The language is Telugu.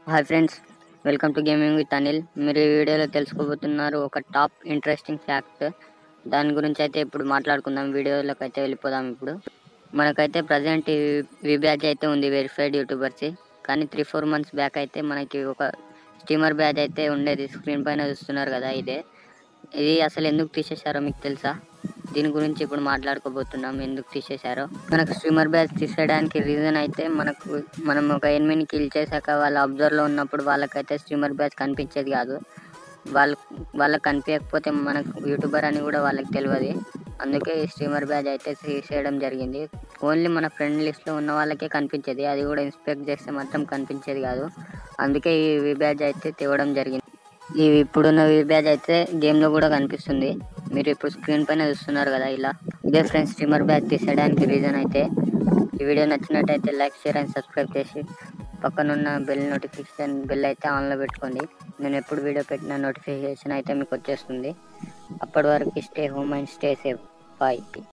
hi friends welcome to gaming with Anil మీరు ఈ వీడియోలో తెలుసుకోబోతున్నారు ఒక టాప్ ఇంట్రెస్టింగ్ ఫ్యాక్ట్ దాని గురించి అయితే ఇప్పుడు మాట్లాడుకుందాం వీడియోలోకి అయితే వెళ్ళిపోదాం ఇప్పుడు మనకైతే ప్రజెంట్ వి బ్యాచ్ అయితే ఉంది వెరిఫైడ్ యూట్యూబర్స్ కానీ త్రీ ఫోర్ మంత్స్ బ్యాక్ అయితే మనకి ఒక స్టీమర్ బ్యాచ్ అయితే ఉండేది స్క్రీన్ పైన చూస్తున్నారు కదా ఇదే ఇది అసలు ఎందుకు తీసేశారో మీకు తెలుసా దీని గురించి ఇప్పుడు మాట్లాడుకోబోతున్నాం ఎందుకు తీసేశారో మనకు స్ట్రీమర్ బ్యాచ్ తీసేయడానికి రీజన్ అయితే మనకు మనం ఒక ఎనిమిది కిల్ చేశాక వాళ్ళ అబ్జర్వ్లో ఉన్నప్పుడు వాళ్ళకైతే స్ట్రీమర్ బ్యాచ్ కనిపించేది కాదు వాళ్ళు వాళ్ళకి కనిపించకపోతే మనకు యూట్యూబర్ అని కూడా వాళ్ళకి తెలియదు అందుకే ఈ స్ట్రీమర్ బ్యాచ్ అయితే తీసేయడం జరిగింది ఓన్లీ మన ఫ్రెండ్ లిస్ట్లో ఉన్న వాళ్ళకే కనిపించేది అది కూడా ఇన్స్పెక్ట్ చేస్తే మాత్రం కనిపించేది కాదు అందుకే ఈ వి బ్యాచ్ అయితే తేవడం జరిగింది ఈ ఇప్పుడున్న వి బ్యాచ్ అయితే గేమ్లో కూడా కనిపిస్తుంది మీరు ఇప్పుడు స్క్రీన్ పైన చూస్తున్నారు కదా ఇలా ఇదే ఫ్రెండ్స్ స్ట్రీమర్ బ్యాచ్ తీసేయడానికి రీజన్ అయితే ఈ వీడియో నచ్చినట్టయితే లైక్ షేర్ అండ్ సబ్స్క్రైబ్ చేసి పక్కనున్న బెల్ నోటిఫికేషన్ బెల్ అయితే ఆన్లో పెట్టుకోండి నేను ఎప్పుడు వీడియో పెట్టిన నోటిఫికేషన్ అయితే మీకు వచ్చేస్తుంది అప్పటి వరకు stay home and stay safe bye